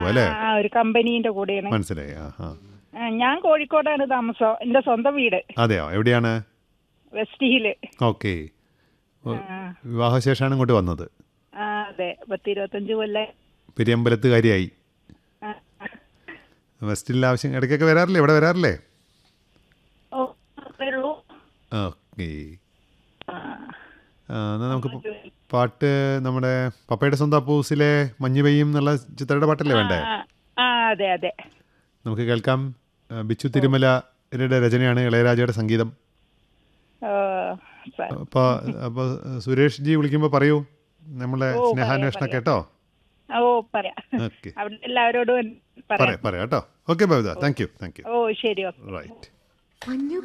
അല്ലേ ആ ഒരു കമ്പനീന്റെ കൂടെയാണ് മനസ്സിലായി ആ ആ ആ, ഞാൻ കോഴിക്കോടാണ് താമസം എന്റെ സ്വന്തം വീട് അതെയോ എവിടെയാണ് വെസ്റ്റ് ഹില് ഓക്കെ ആ, വിവാഹശേഷമാണ് ഇങ്ങോട്ട് വന്നത് ആ അതെ പത്ത് ഇരുപത്തഞ്ച് കൊല്ലം പെരിയമ്പലത്തുകാരിയായി ആ, വെസ്റ്റിൽ ആവശ്യം ഇടയ്ക്കൊക്കെ വരാറില്ലേ ഇവിടെ വരാറില്ലേ ഓ അത്രേ ഉള്ളൂ ഓക്കെ ആ, എന്നാൽ നമുക്ക് പ- പാട്ട് നമ്മുടെ പപ്പയുടെ സ്വന്തം അപ്പൂസിലെ മഞ്ഞ് പെയ്യും എന്നുള്ള ചിത്രയുടെ പാട്ടല്ലേ വേണ്ടേ ആ, ആ അതെ അതെ നമുക്ക് കേൾക്കാം ആ, ബിച്ചു തിരുമലയുടെ രചനയാണ് ഇളയരാജയുടെ സംഗീതം ഓ, സ- അപ്പോൾ അപ്പോൾ സുരേഷ് ജി വിളിക്കുമ്പോൾ പറയൂ നമ്മളെ ഓ, പറയാം, സ്നേഹാന്വേഷണം പറയാം. കേട്ടോ ഓ പറയാം ഓക്കെ അവിടെ എല്ലാവരോടും പറയാം പറയാം പറയാം കേട്ടോ okay Babitha thank you thank you ഓ ശരി ഓക്കെ റൈറ്റ് മഞ്ഞു